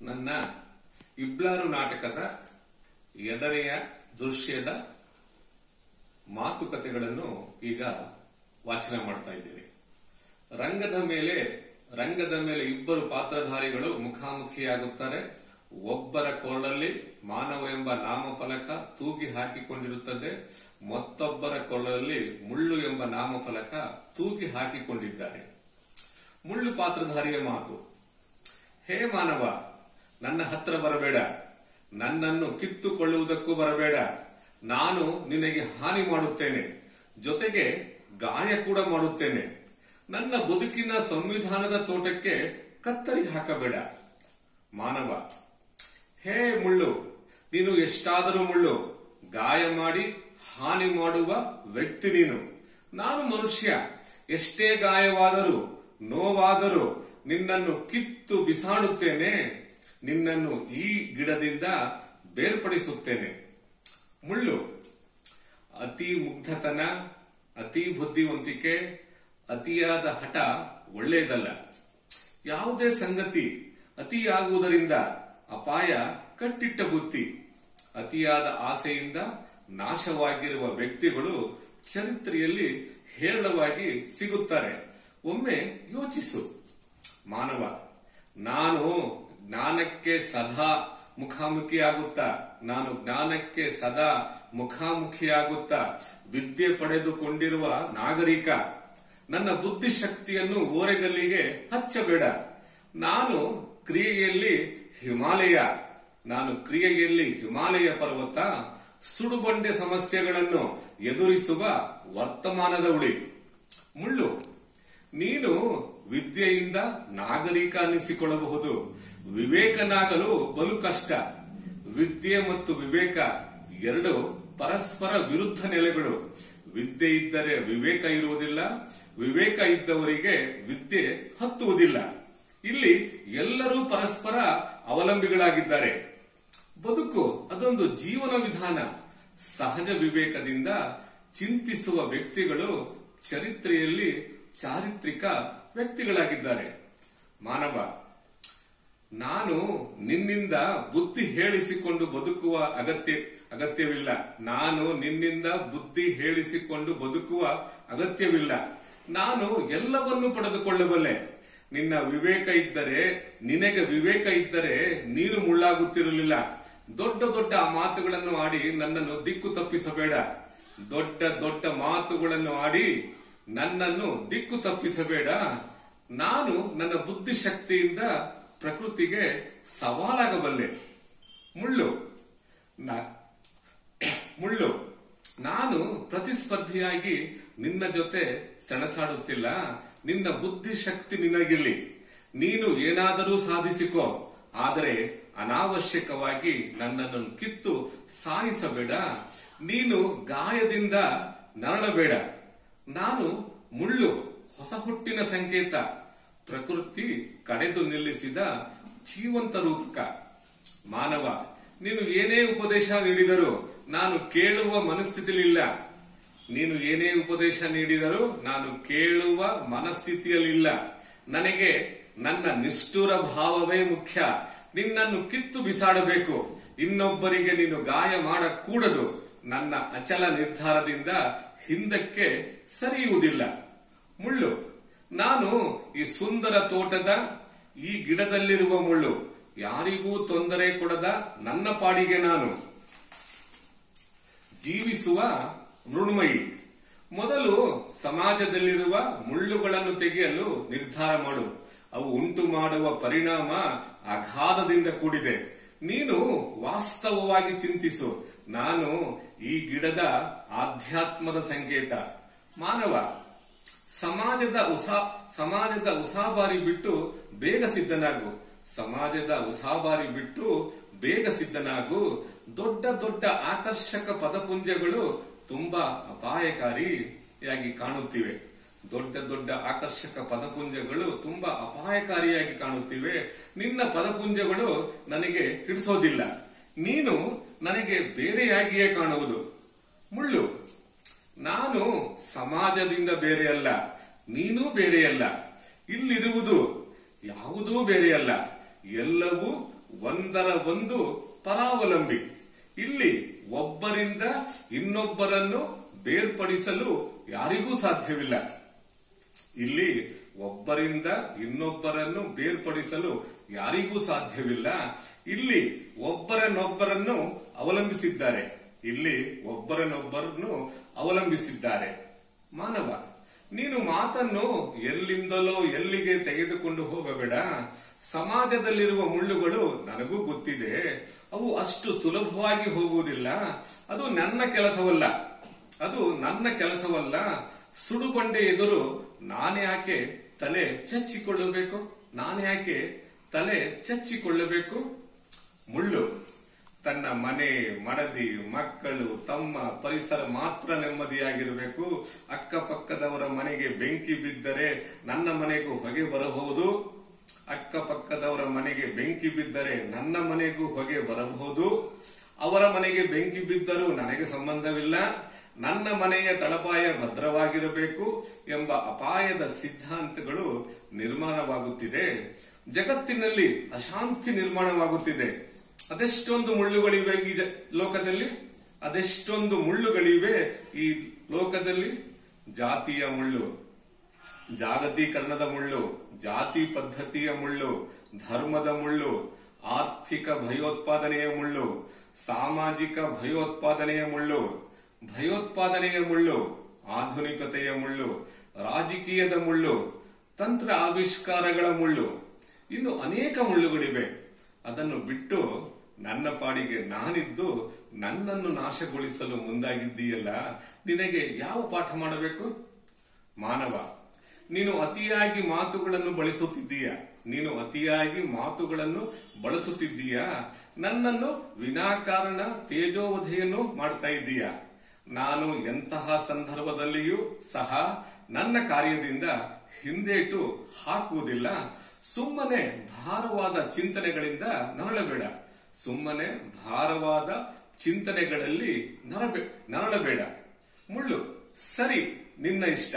ನನ್ನ ಇಬ್ಲಾರು ನಾಟಕದ ಎರಡನೆಯ ದೃಶ್ಯದ ಮಾತುಕತೆಗಳನ್ನು ಈಗ ವಾಚನ ಮಾಡ್ತಾ ಇದ್ದೇನೆ ರಂಗದ ಮೇಲೆ ರಂಗದ ಮೇಲೆ ಇಬ್ಬರು ಪಾತ್ರಧಾರಿಗಳು ಮುಖಾಮುಖಿಯಾಗುತ್ತಾರೆ ಒಬ್ಬರ ಕೊರಳಲ್ಲಿ ಮಾನವ ಎಂಬ ನಾಮಫಲಕ ತೂಗಿ ಹಾಕಿಕೊಂಡಿರುತ್ತದೆ ಮತ್ತೊಬ್ಬರ ಕೊರಳಲ್ಲಿ ಮುಳ್ಳು ಎಂಬ ನಾಮಫಲಕ ತೂಗಿ ಹಾಕಿಕೊಂಡಿದ್ದಾರೆ ಮುಳ್ಳು ಪಾತ್ರಧಾರಿಯ ಮಾತು ಹೇ ಮಾನವ ನನ್ನ ಹತ್ರ ಬರಬೇಡ ನನ್ನನ್ನು ಕಿತ್ತುಕೊಳ್ಳುವುದಕ್ಕೂ ಬರಬೇಡ ನಾನು ನಿನಗೆ ಹಾನಿ ಮಾಡುತ್ತೇನೆ ಜೊತೆಗೆ ಗಾಯ ಕೂಡ ಮಾಡುತ್ತೇನೆ ನನ್ನ ಬದುಕಿನ ಸಂವಿಧಾನದ ತೋಟಕ್ಕೆ ಕತ್ತರಿ ಹಾಕಬೇಡ ಮಾನವ ಹೇ ಮುಳ್ಳು ನೀನು ಎಷ್ಟಾದರೂ ಮುಳ್ಳು ಗಾಯ ಮಾಡಿ ಹಾನಿ ಮಾಡುವ ವ್ಯಕ್ತಿ ನೀನು ನಾನು ಮನುಷ್ಯ ಎಷ್ಟೇ ಗಾಯವಾದರೂ ನೋವಾದರೂ ನಿನ್ನನ್ನು ಕಿತ್ತು ಬಿಸಾಡುತ್ತೇನೆ ನಿನ್ನನ್ನು ಈ ಗಿಡದಿಂದ ಬೇರ್ಪಡಿಸುತ್ತೇನೆ ಮುಳ್ಳು ಅತಿ ಮುಗ್ಧತನ ಅತಿ ಬುದ್ಧಿವಂತಿಕೆ ಅತಿಯಾದ ಹಠ ಒಳ್ಳೆಯದಲ್ಲ ಯಾವುದೇ ಸಂಗತಿ ಅತಿಯಾಗುವುದರಿಂದ ಅಪಾಯ ಕಟ್ಟಿಟ್ಟ ಬುತ್ತಿ ಅತಿಯಾದ ಆಸೆಯಿಂದ ನಾಶವಾಗಿರುವ ವ್ಯಕ್ತಿಗಳು ಚರಿತ್ರೆಯಲ್ಲಿ ಹೇರಳವಾಗಿ ಸಿಗುತ್ತಾರೆ ಒಮ್ಮೆ ಯೋಚಿಸು ಮಾನವ ನಾನು ಜ್ಞಾನಕ್ಕೆ ಸದಾ ಮುಖಾಮುಖಿಯಾಗುತ್ತಾ ನಾನು ಜ್ಞಾನಕ್ಕೆ ಸದಾ ಮುಖಾಮುಖಿಯಾಗುತ್ತಾ ವಿದ್ಯೆ ಪಡೆದುಕೊಂಡಿರುವ ನಾಗರಿಕ ನನ್ನ ಬುದ್ಧಿಶಕ್ತಿಯನ್ನು ಓರೆಗಲ್ಲಿಗೆ ಹಚ್ಚಬೇಡ ನಾನು ಕ್ರಿಯೆಯಲ್ಲಿ ಹಿಮಾಲಯ ನಾನು ಕ್ರಿಯೆಯಲ್ಲಿ ಹಿಮಾಲಯ ಪರ್ವತ ಸುಡುಬಂಡೆ ಸಮಸ್ಯೆಗಳನ್ನು ಎದುರಿಸುವ ವರ್ತಮಾನದ ಉಳಿ ಮುಳ್ಳು ನೀನು ವಿದ್ಯೆಯಿಂದ ನಾಗರಿಕ ಅನ್ನಿಸಿಕೊಳ್ಳಬಹುದು ವಿವೇಕನಾಗಲು ಬಲು ಕಷ್ಟ ವಿದ್ಯೆ ಮತ್ತು ವಿವೇಕ ಎರಡು ಪರಸ್ಪರ ವಿರುದ್ಧ ನೆಲೆಗಳು ವಿದ್ಯೆ ಇದ್ದರೆ ವಿವೇಕ ಇರುವುದಿಲ್ಲ ವಿವೇಕ ಇದ್ದವರಿಗೆ ವಿದ್ಯೆ ಹತ್ತುವುದಿಲ್ಲ ಇಲ್ಲಿ ಎಲ್ಲರೂ ಪರಸ್ಪರ ಅವಲಂಬಿಗಳಾಗಿದ್ದಾರೆ ಬದುಕು ಅದೊಂದು ಜೀವನ ವಿಧಾನ ಸಹಜ ವಿವೇಕದಿಂದ ಚಿಂತಿಸುವ ವ್ಯಕ್ತಿಗಳು ಚರಿತ್ರೆಯಲ್ಲಿ ಚಾರಿತ್ರಿಕ ವ್ಯಕ್ತಿಗಳಾಗಿದ್ದಾರೆ ಮಾನವ ನಾನು ನಿನ್ನಿಂದ ಬುದ್ಧಿ ಹೇಳಿಸಿಕೊಂಡು ಬದುಕುವ ಅಗತ್ಯ ಅಗತ್ಯವಿಲ್ಲ ನಾನು ನಿನ್ನಿಂದ ಬುದ್ಧಿ ಹೇಳಿಸಿಕೊಂಡು ಬದುಕುವ ಅಗತ್ಯವಿಲ್ಲ ನಾನು ಎಲ್ಲವನ್ನೂ ಪಡೆದುಕೊಳ್ಳಬಲ್ಲೆ ನಿನ್ನ ವಿವೇಕ ಇದ್ದರೆ ನಿನಗೆ ವಿವೇಕ ಇದ್ದರೆ ನೀನು ಮುಳ್ಳಾಗುತ್ತಿರಲಿಲ್ಲ ದೊಡ್ಡ ದೊಡ್ಡ ಮಾತುಗಳನ್ನು ಆಡಿ ನನ್ನನ್ನು ದಿಕ್ಕು ತಪ್ಪಿಸಬೇಡ ದೊಡ್ಡ ದೊಡ್ಡ ಮಾತುಗಳನ್ನು ಆಡಿ ನನ್ನನ್ನು ದಿಕ್ಕು ತಪ್ಪಿಸಬೇಡ ನಾನು ನನ್ನ ಬುದ್ಧಿಶಕ್ತಿಯಿಂದ ಪ್ರಕೃತಿಗೆ ಸವಾಲಾಗಬಲ್ಲೆ ಮುಳ್ಳು ನಾ- ಮುಳ್ಳು ನಾನು ಪ್ರತಿಸ್ಪರ್ಧಿಯಾಗಿ ನಿನ್ನ ಜೊತೆ ಸೆಣಸಾಡುತ್ತಿಲ್ಲ ನಿನ್ನ ಬುದ್ಧಿಶಕ್ತಿ ನಿನಗಿಲ್ಲಿ ನೀನು ಏನಾದರೂ ಸಾಧಿಸಿಕೋ ಆದರೆ ಅನಾವಶ್ಯಕವಾಗಿ ನನ್ನನ್ನು ಕಿತ್ತು ಸಾಯಿಸಬೇಡ ನೀನು ಗಾಯದಿಂದ ನರಳಬೇಡ ನಾನು ಮುಳ್ಳು ಹೊಸ ಹುಟ್ಟಿನ ಸಂಕೇತ ಪ್ರಕೃತಿ ಕಡೆದು ನಿಲ್ಲಿಸಿದ ಜೀವಂತ ರೂಪಕ ಮಾನವ ನೀನು ಏನೇ ಉಪದೇಶ ನೀಡಿದರೂ ನಾನು ಕೇಳುವ ಮನಸ್ಥಿತಿಲಿಲ್ಲ ನೀನು ಏನೇ ಉಪದೇಶ ನೀಡಿದರೂ ನಾನು ಕೇಳುವ ಮನಸ್ಥಿತಿಯಲ್ಲಿಲ್ಲ ನನಗೆ ನನ್ನ ನಿಷ್ಠುರ ಭಾವವೇ ಮುಖ್ಯ ನಿನ್ನನ್ನು ಕಿತ್ತು ಬಿಸಾಡಬೇಕು ಇನ್ನೊಬ್ಬರಿಗೆ ನೀನು ಗಾಯ ಮಾಡಕೂಡದು ನನ್ನ ಅಚಲ ನಿರ್ಧಾರದಿಂದ ಹಿಂದಕ್ಕೆ ಸರಿಯುವುದಿಲ್ಲ ಮುಳ್ಳು ನಾನು ಈ ಸುಂದರ ತೋಟದ ಈ ಗಿಡದಲ್ಲಿರುವ ಮುಳ್ಳು ಯಾರಿಗೂ ತೊಂದರೆ ಕೊಡದ ನನ್ನ ಪಾಡಿಗೆ ನಾನು ಜೀವಿಸುವ ಮೃಣ್ಮಯಿ ಮೊದಲು ಸಮಾಜದಲ್ಲಿರುವ ಮುಳ್ಳುಗಳನ್ನು ತೆಗೆಯಲು ನಿರ್ಧಾರ ಮಾಡು ಅವು ಉಂಟು ಮಾಡುವ ಪರಿಣಾಮ ಅಗಾಧದಿಂದ ಕೂಡಿದೆ ನೀನು ವಾಸ್ತವವಾಗಿ ಚಿಂತಿಸು ನಾನು ಈ ಗಿಡದ ಆಧ್ಯಾತ್ಮದ ಸಂಕೇತ ಮಾನವ ಸಮಾಜದ ಉಸಾ ಸಮಾಜದ ಉಸಾಬಾರಿ ಬಿಟ್ಟು ಬೇಗ ಸಿದ್ಧನಾಗು ಸಮಾಜದ ಉಸಾಬಾರಿ ಬಿಟ್ಟು ಬೇಗ ಸಿದ್ಧನಾಗು ದೊಡ್ಡ ದೊಡ್ಡ ಆಕರ್ಷಕ ಪದಪುಂಜಗಳು ತುಂಬಾ ಅಪಾಯಕಾರಿಯಾಗಿ ಕಾಣುತ್ತಿವೆ ದೊಡ್ಡ ದೊಡ್ಡ ಆಕರ್ಷಕ ಪದಪುಂಜಗಳು ತುಂಬಾ ಅಪಾಯಕಾರಿಯಾಗಿ ಕಾಣುತ್ತಿವೆ ನಿನ್ನ ಪದಪುಂಜಗಳು ನನಗೆ ಹಿಡಿಸೋದಿಲ್ಲ ನೀನು ನನಗೆ ಬೇರೆಯಾಗಿಯೇ ಕಾಣುವುದು ಮುಳ್ಳು ನಾನು ಸಮಾಜದಿಂದ ಬೇರೆಯಲ್ಲ ನೀನೂ ಬೇರೆಯಲ್ಲ ಇಲ್ಲಿರುವುದು ಯಾವುದೂ ಬೇರೆಯಲ್ಲ ಎಲ್ಲವೂ ಒಂದರ ಒಂದು ಪರಾವಲಂಬಿ ಇಲ್ಲಿ ಒಬ್ಬರಿಂದ ಇನ್ನೊಬ್ಬರನ್ನು ಬೇರ್ಪಡಿಸಲು ಯಾರಿಗೂ ಸಾಧ್ಯವಿಲ್ಲ ಇಲ್ಲಿ ಒಬ್ಬರಿಂದ ಇನ್ನೊಬ್ಬರನ್ನು ಬೇರ್ಪಡಿಸಲು ಯಾರಿಗೂ ಸಾಧ್ಯವಿಲ್ಲ ಇಲ್ಲಿ ಒಬ್ಬರನ್ನೊಬ್ಬರನ್ನು ಅವಲಂಬಿಸಿದ್ದಾರೆ ಇಲ್ಲಿ ಒಬ್ಬರನ್ನೊಬ್ಬರನ್ನು ಅವಲಂಬಿಸಿದ್ದಾರೆ ಮಾನವ ನೀನು ಮಾತನ್ನು ಎಲ್ಲಿಂದಲೋ ಎಲ್ಲಿಗೆ ತೆಗೆದುಕೊಂಡು ಹೋಗಬೇಡ ಸಮಾಜದಲ್ಲಿರುವ ಮುಳ್ಳುಗಳು ನನಗೂ ಗೊತ್ತಿದೆ ಅವು ಅಷ್ಟು ಸುಲಭವಾಗಿ ಹೋಗುವುದಿಲ್ಲ ಅದು ನನ್ನ ಕೆಲಸವಲ್ಲ ಅದು ನನ್ನ ಕೆಲಸವಲ್ಲ ಸುಡುಬಂಡೆ ಎದುರು ನಾನ್ಯಾಕೆ ತಲೆ ಚಚ್ಚಿಕೊಳ್ಳಬೇಕು ನಾನ್ಯಾಕೆ ತಲೆ ಚಚ್ಚಿಕೊಳ್ಳಬೇಕು ಮುಳ್ಳು ತನ್ನ ಮನೆ ಮಡದಿ ಮಕ್ಕಳು ತಮ್ಮ ಪರಿಸರ ಮಾತ್ರ ನೆಮ್ಮದಿಯಾಗಿರಬೇಕು ಅಕ್ಕಪಕ್ಕದವರ ಮನೆಗೆ ಬೆಂಕಿ ಬಿದ್ದರೆ ನನ್ನ ಮನೆಗೂ ಹೊಗೆ ಬರಬಹುದು ಅಕ್ಕಪಕ್ಕದವರ ಮನೆಗೆ ಬೆಂಕಿ ಬಿದ್ದರೆ ನನ್ನ ಮನೆಗೂ ಹೊಗೆ ಬರಬಹುದು ಅವರ ಮನೆಗೆ ಬೆಂಕಿ ಬಿದ್ದರೂ ನನಗೆ ಸಂಬಂಧವಿಲ್ಲ ನನ್ನ ಮನೆಯ ತಳಪಾಯ ಭದ್ರವಾಗಿರಬೇಕು ಎಂಬ ಅಪಾಯದ ಸಿದ್ಧಾಂತಗಳು ನಿರ್ಮಾಣವಾಗುತ್ತಿದೆ ಜಗತ್ತಿನಲ್ಲಿ ಅಶಾಂತಿ ನಿರ್ಮಾಣವಾಗುತ್ತಿದೆ ಅದೆಷ್ಟೊಂದು ಮುಳ್ಳುಗಳಿವೆ ಈ ಜ- ಲೋಕದಲ್ಲಿ ಅದೆಷ್ಟೊಂದು ಮುಳ್ಳುಗಳಿವೆ ಈ ಲೋಕದಲ್ಲಿ ಜಾತಿಯ ಮುಳ್ಳು ಜಾಗತೀಕರಣದ ಮುಳ್ಳು ಜಾತಿ ಪದ್ಧತಿಯ ಮುಳ್ಳು ಧರ್ಮದ ಮುಳ್ಳು ಆರ್ಥಿಕ ಭಯೋತ್ಪಾದನೆಯ ಮುಳ್ಳು ಸಾಮಾಜಿಕ ಭಯೋತ್ಪಾದನೆಯ ಮುಳ್ಳು ಭಯೋತ್ಪಾದನೆಯ ಮುಳ್ಳು ಆಧುನಿಕತೆಯ ಮುಳ್ಳು ರಾಜಕೀಯದ ಮುಳ್ಳು ತಂತ್ರ ಆವಿಷ್ಕಾರಗಳ ಮುಳ್ಳು ಇನ್ನು ಅನೇಕ ಮುಳ್ಳುಗಳಿವೆ ಅದನ್ನು ಬಿಟ್ಟು ನನ್ನ ಪಾಡಿಗೆ ನಾನಿದ್ದು ನನ್ನನ್ನು ನಾಶಗೊಳಿಸಲು ಮುಂದಾಗಿದ್ದೀಯಲ್ಲ ನಿನಗೆ ಯಾವ ಪಾಠ ಮಾಡಬೇಕು ಮಾನವ ನೀನು ಅತಿಯಾಗಿ ಮಾತುಗಳನ್ನು ಬಳಸುತ್ತಿದ್ದೀಯ ನೀನು ಅತಿಯಾಗಿ ಮಾತುಗಳನ್ನು ಬಳಸುತ್ತಿದ್ದೀಯ ನನ್ನನ್ನು ವಿನಾಕಾರಣ ತೇಜೋವಧೆಯನ್ನು ಮಾಡ್ತಾ ಇದ್ದೀಯ ನಾನು ಎಂತಹ ಸಂದರ್ಭದಲ್ಲಿಯೂ ಸಹ ನನ್ನ ಕಾರ್ಯದಿಂದ ಹಿಂದೇಟು ಹಾಕುವುದಿಲ್ಲ ಸುಮ್ಮನೆ ಭಾರವಾದ ಚಿಂತನೆಗಳಿಂದ ನರಳಬೇಡ ಸುಮ್ಮನೆ ಭಾರವಾದ ಚಿಂತನೆಗಳಲ್ಲಿ ನರಬೆ ನರಳಬೇಡ ಮುಳ್ಳು ಸರಿ ನಿನ್ನ ಇಷ್ಟ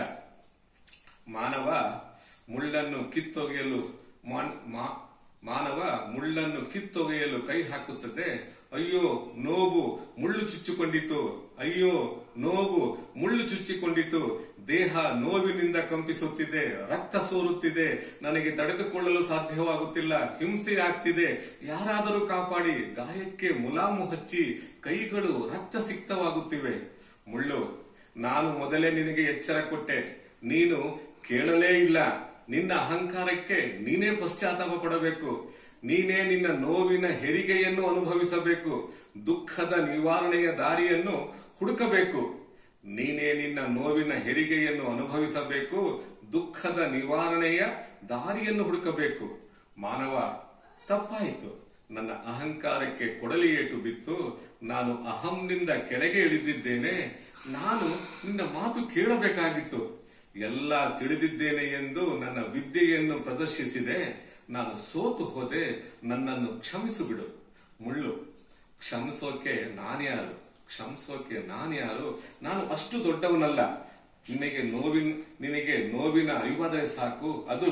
ಮಾನವ ಮುಳ್ಳನ್ನು ಕಿತ್ತೊಗೆಯಲು ಮಾನ್- ಮಾ- ಮಾನವ ಮುಳ್ಳನ್ನು ಕಿತ್ತೊಗೆಯಲು ಕೈ ಹಾಕುತ್ತದೆ ಅಯ್ಯೋ ನೋವು ಮುಳ್ಳು ಚುಚ್ಚಿಕೊಂಡಿತು ಅಯ್ಯೋ ನೋವು ಮುಳ್ಳು ಚುಚ್ಚಿಕೊಂಡಿತು ದೇಹ ನೋವಿನಿಂದ ಕಂಪಿಸುತ್ತಿದೆ ರಕ್ತ ಸೋರುತ್ತಿದೆ ನನಗೆ ತಡೆದುಕೊಳ್ಳಲು ಸಾಧ್ಯವಾಗುತ್ತಿಲ್ಲ ಹಿಂಸೆ ಆಗ್ತಿದೆ ಯಾರಾದರೂ ಕಾಪಾಡಿ ಗಾಯಕ್ಕೆ ಮುಲಾಮು ಹಚ್ಚಿ ಕೈಗಳು ರಕ್ತ ಸಿಕ್ತವಾಗುತ್ತಿವೆ ಮುಳ್ಳು ನಾನು ಮೊದಲೇ ನಿನಗೆ ಎಚ್ಚರ ಕೊಟ್ಟೆ ನೀನು ಕೇಳಲೇ ಇಲ್ಲ ನಿನ್ನ ಅಹಂಕಾರಕ್ಕೆ ನೀನೇ ಪಶ್ಚಾತ್ತಾಪ ಪಡಬೇಕು ನೀನೇ ನಿನ್ನ ನೋವಿನ ಹೆರಿಗೆಯನ್ನು ಅನುಭವಿಸಬೇಕು ದುಃಖದ ನಿವಾರಣೆಯ ದಾರಿಯನ್ನು ಹುಡುಕಬೇಕು ನೀನೇ ನಿನ್ನ ನೋವಿನ ಹೆರಿಗೆಯನ್ನು ಅನುಭವಿಸಬೇಕು ದುಃಖದ ನಿವಾರಣೆಯ ದಾರಿಯನ್ನು ಹುಡುಕಬೇಕು ಮಾನವ ತಪ್ಪಾಯಿತು ನನ್ನ ಅಹಂಕಾರಕ್ಕೆ ಕೊಡಲಿ ಏಟು ಬಿತ್ತು ನಾನು ಅಹಂನಿಂದ ಕೆಳಗೆ ಇಳಿದಿದ್ದೇನೆ ನಾನು ನಿನ್ನ ಮಾತು ಕೇಳಬೇಕಾಗಿತ್ತು ಎಲ್ಲ ತಿಳಿದಿದ್ದೇನೆ ಎಂದು ನನ್ನ ವಿದ್ಯೆಯನ್ನು ಪ್ರದರ್ಶಿಸಿದೆ ನಾನು ಸೋತು ಹೋದೆ ನನ್ನನ್ನು ಕ್ಷಮಿಸು ಬಿಡು ಮುಳ್ಳು ಕ್ಷಮಿಸೋಕೆ ನಾನ್ಯಾರು ಕ್ಷಮಿಸೋಕೆ ನಾನ್ಯಾರು ನಾನು ಅಷ್ಟು ದೊಡ್ಡವನಲ್ಲ ನಿನಗೆ ನೋವಿನ ನಿನಗೆ ನೋವಿನ ಅರಿವಾದರೆ ಸಾಕು ಅದು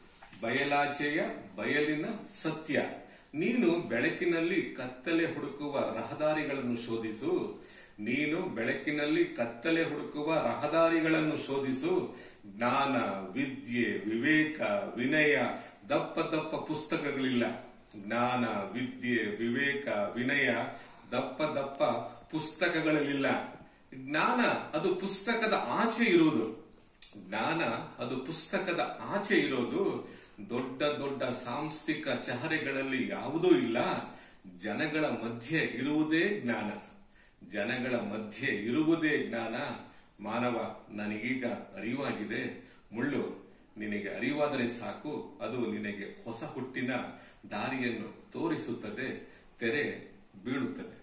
ಬಯಲಾಚೆಯ ಬಯಲಿನ ಸತ್ಯ ನೀನು ಬೆಳಕಿನಲ್ಲಿ ಕತ್ತಲೆ ಹುಡುಕುವ ರಹದಾರಿಗಳನ್ನು ಶೋಧಿಸು ನೀನು ಬೆಳಕಿನಲ್ಲಿ ಕತ್ತಲೆ ಹುಡುಕುವ ರಹದಾರಿಗಳನ್ನು ಶೋಧಿಸು ಜ್ಞಾನ ವಿದ್ಯೆ ವಿವೇಕ ವಿನಯ ದಪ್ಪ ದಪ್ಪ ಪುಸ್ತಕಗಳಿಲ್ಲ ಜ್ಞಾನ ವಿದ್ಯೆ ವಿವೇಕ ವಿನಯ ದಪ್ಪ ದಪ್ಪ ಪುಸ್ತಕಗಳಲ್ಲಿಲ್ಲ ಜ್ಞಾನ ಅದು ಪುಸ್ತಕದ ಆಚೆ ಇರುವುದು ಜ್ಞಾನ ಅದು ಪುಸ್ತಕದ ಆಚೆ ಇರೋದು ದೊಡ್ಡ ದೊಡ್ಡ ಸಾಂಸ್ಥಿಕ ಚಹರೆಗಳಲ್ಲಿ ಯಾವುದೂ ಇಲ್ಲ ಜನಗಳ ಮಧ್ಯೆ ಇರುವುದೇ ಜ್ಞಾನ ಜನಗಳ ಮಧ್ಯೆ ಇರುವುದೇ ಜ್ಞಾನ ಮಾನವ ನನಗೀಗ ಅರಿವಾಗಿದೆ ಮುಳ್ಳು ನಿನಗೆ ಅರಿವಾದರೆ ಸಾಕು ಅದು ನಿನಗೆ ಹೊಸ ಹುಟ್ಟಿನ ದಾರಿಯನ್ನು ತೋರಿಸುತ್ತದೆ ತೆರೆ ಬೀಳುತ್ತದೆ